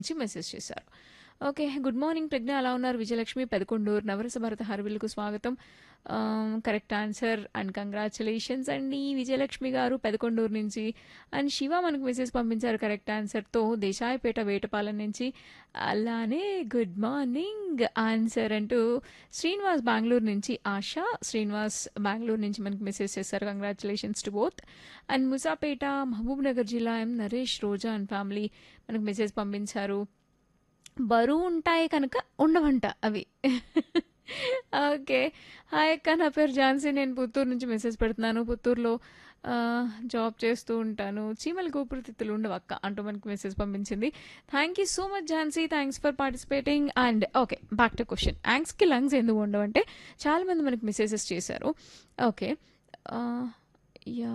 నుంచి మెసేజ్ చేశారు okay good morning ప్రజ్ఞ ఎలా ఉన్నారు విజయలక్ష్మి పెదకొండూరు నవరస భరత హర్విల్కు స్వాగతం కరెక్ట్ ఆన్సర్ అండ్ కంగ్రాచులేషన్స్ అండి విజయలక్ష్మి గారు పెదకొండూరు నుంచి అండ్ శివ మనకు మెసేజ్ పంపించారు కరెక్ట్ ఆన్సర్తో దేశాయపేట వేటపాలెం నుంచి అలానే గుడ్ మార్నింగ్ ఆన్సర్ అంటూ శ్రీనివాస్ బెంగళూరు నుంచి ఆశ శ్రీనివాస్ బెంగళూరు నుంచి మనకి మెసేజ్ చేశారు congratulations to both and Musapeta Mahabub Nagar జిల్లా M Naresh Roja and family మనకు మెసేజ్ పంపించారు బరువు ఉంటాయి కనుక ఉండవంట అవి ఓకే హాయ్ అక్క నా పేరు ఝాన్సీ నేను పుత్తూరు నుంచి మెసేజ్ పెడుతున్నాను పుత్తూరులో ఆ, జాబ్ చేస్తూ ఉంటాను చీమల గోపురతిత్తులు ఉండవు అక్క అంటూ మనకి మెసేజ్ పంపించింది thank you so much Jhansi thanks for participating and okay back to question యాంగ్స్కి లంగ్స్ ఎందుకు ఉండవు అంటే చాలామంది మనకి మెసేజెస్ చేశారు ఓకే యా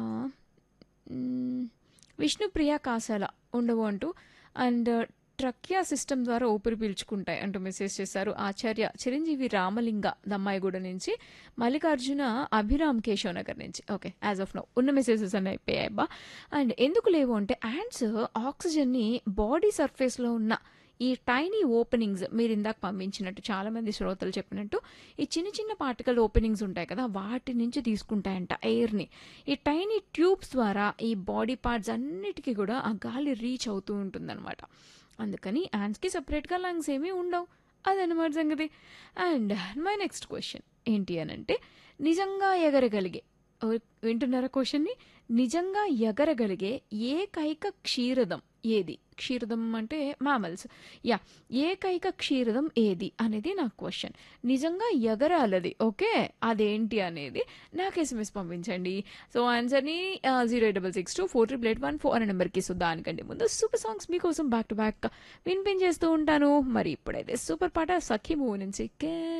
విష్ణుప్రియ కాసాల ఉండవు అంటూ అండ్ ట్రక్యా సిస్టమ్ ద్వారా ఊపిరి పీల్చుకుంటాయి అంటూ మెసేజ్ చేశారు ఆచార్య చిరంజీవి రామలింగ దమ్మాయిగూడ నుంచి మల్లికార్జున అభిరామ్ కేశవ్ నగర్ నుంచి ఓకే యాజ్ ఆఫ్ నో ఉన్న మెసేజెస్ అన్నీ అయిపోయాయి బా అండ్ ఎందుకు లేవు అంటే యాండ్స్ ఆక్సిజన్ని బాడీ సర్ఫేస్లో ఉన్న ఈ టైనీ ఓపెనింగ్స్ మీరు ఇందాక పంపించినట్టు చాలామంది శ్రోతలు చెప్పినట్టు ఈ చిన్న చిన్న పార్టికల్ ఓపెనింగ్స్ ఉంటాయి కదా వాటి నుంచి తీసుకుంటాయంట ఎయిర్ని ఈ టైనీ ట్యూబ్స్ ద్వారా ఈ బాడీ పార్ట్స్ అన్నిటికీ కూడా ఆ గాలి రీచ్ అవుతూ ఉంటుందన్నమాట అందుకని యాండ్స్కి సపరేట్గా లంగ్స్ ఏమీ ఉండవు అదనమాట సంగతి అండ్ మై నెక్స్ట్ క్వశ్చన్ ఏంటి అని అంటే నిజంగా ఎగరగలిగే ఓ, వింటున్నారా క్వశ్చన్ని నిజంగా ఎగరగలిగే ఏకైక క్షీరదం ఏది క్షీరదం అంటే మామల్స్ యా ఏకైక క్షీరదం ఏది అనేది నా క్వశ్చన్ నిజంగా ఎగరాలది ఓకే అదేంటి అనేది నాకు ఎస్ఎంఎస్ పంపించండి సో ఆన్సర్ని zero double six two four triple eight one four అనే నెంబర్కి సో దానికంటే ముందు సూపర్ సాంగ్స్ మీకోసం బ్యాక్ టు బ్యాక్ వినిపించేస్తూ ఉంటాను మరి ఇప్పుడైతే సూపర్ పాట సఖీ మూవీ నుంచి కే